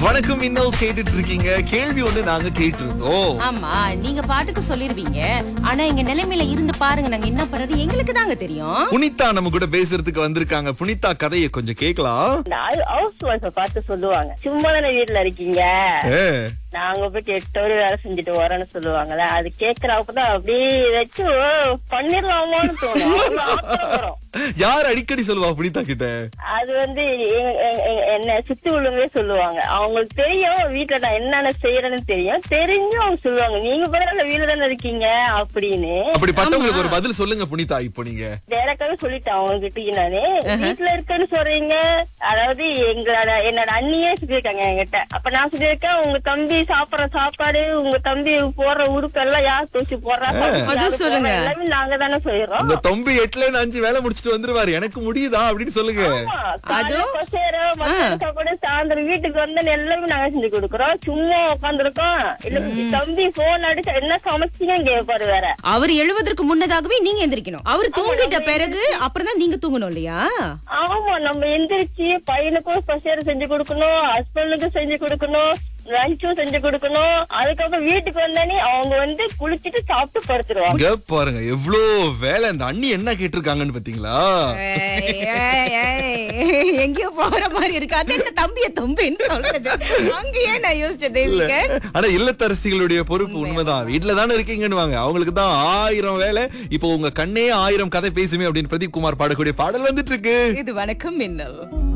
வணக்கம் இன்னும் கேட்டுட்டு இருக்கீங்க கேள்வி ஒண்ணு நாங்க கேட்டு இருந்தோம் ஆமா நீங்க பாட்டுக்கு சொல்லிருவீங்க ஆனா எங்க நிலைமையில இருந்து பாருங்க நாங்க என்ன பண்றது எங்களுக்கு தாங்க தெரியும் புனிதா நம்ம கூட பேசுறதுக்கு வந்திருக்காங்க புனிதா கதையை கொஞ்சம் கேட்கலாம் இந்த ஹவுஸ் ஒய்ஃப பார்த்து சொல்லுவாங்க சும்மா தானே வீட்டுல இருக்கீங்க ஏ, நாங்க போயிட்டு எட்டு வரை வேலை செஞ்சுட்டு வரோம்னு சொல்லுவாங்கல்ல அது கேக்குறப்பதான் அப்படியே ஏதாச்சும் ஓ, பண்ணிடலாமான்னு தோணும் அவ்வளவு ஆத்திரம் வரும். யார் அடிக்கடி சொல்லுவா புனிதா கிட்ட அது வந்து எ- எ- எ- என்ன சுத்தி உள்ளவங்களே சொல்லுவாங்க அவங்களுக்கு தெரியும் வீட்டுல நான் என்னென்ன செய்யறேன்னு தெரியும் தெரிஞ்சும் அவங்க சொல்லுவாங்க நீங்க பதிலாக வீட்டுல தானே இருக்கீங்க அப்படின்னு அப்படிப்பட்டவங்களுக்கு ஒரு பதில் சொல்லுங்க புனிதா இப்போ நீங்க டேரக்டாவே சொல்லிட்டேன் அவங்க கிட்ட நானு வீட்டுல இருக்கேன்னு சொல்றீங்க அதாவது எங்களோட என்னோட அண்ணியே சொல்லியிருக்காங்க என்கிட்ட அப்ப நான் சொல்லியிருக்கேன் உங்க தம்பி சாப்பிடுற சாப்பாடு உங்க தம்பி போடுற உடுப்பு எல்லாம் யார் தூசி போடுறா அது யாரு சொல்லுங்க. போடுறா, எல்லாமே நாங்க தானே செய்யறோம் உங்க தம்பி எட்டுல இருந்து அஞ்சு வேலை முடிச்சிட்டு வந்துருவாரு எனக்கு முடியுதா அப்படின்னு சொல்லுங்க அதுவும்? சாப்பாடு சாயந்தரம் வீட்டுக்கு வந்து எல்லாமே நாங்க செஞ்சு கொடுக்குறோம் சும்மா உட்காந்துருக்கோம் இல்ல தம்பி போன் அடிச்சு என்ன சமைச்சீங்க கேட்பாரு வேற அவர் எழுவதற்கு முன்னதாகவே நீங்க எந்திரிக்கணும் அவர் தூங்கிட்ட பிறகு அப்புறம் தான் நீங்க தூங்கணும் இல்லையா ஆமா நம்ம எந்திரிச்சு பையனுக்கும் பசியாரம் செஞ்சு கொடுக்கணும் ஹஸ்பண்டுக்கும் செஞ்சு கொடுக்கணும் லஞ்சும் செஞ்சு கொடுக்கணும் அதுக்கப்புறம் வீட்டுக்கு வந்தானே அவங்க வந்து குளிச்சிட்டு சாப்பிட்டு படுத்துருவாங்க இங்க பாருங்க எவ்ளோ வேலை இந்த அண்ணி என்ன கேட்டிருக்காங்கன்னு பாத்தீங்களா ஏய், ஏய், ஏய், எங்கேயோ போற மாதிரி இருக்கு அது என்ன தம்பிய தம்பின்னு சொல்றது அங்கேயே நான் யோசிச்சேன் இல்ல தேவிக ஆனா இல்லத்தரசிகளுடைய பொறுப்பு உண்மைதான் வீட்டுல தானே இருக்கீங்கன்னு அவங்களுக்கு தான் ஆயிரம் வேலை இப்போ உங்க கண்ணே ஆயிரம் கதை பேசுமே அப்படின்னு பிரதீப் குமார் பாடக்கூடிய பாடல் வந்துட்டு இருக்கு இது வணக்கம் மின்னல்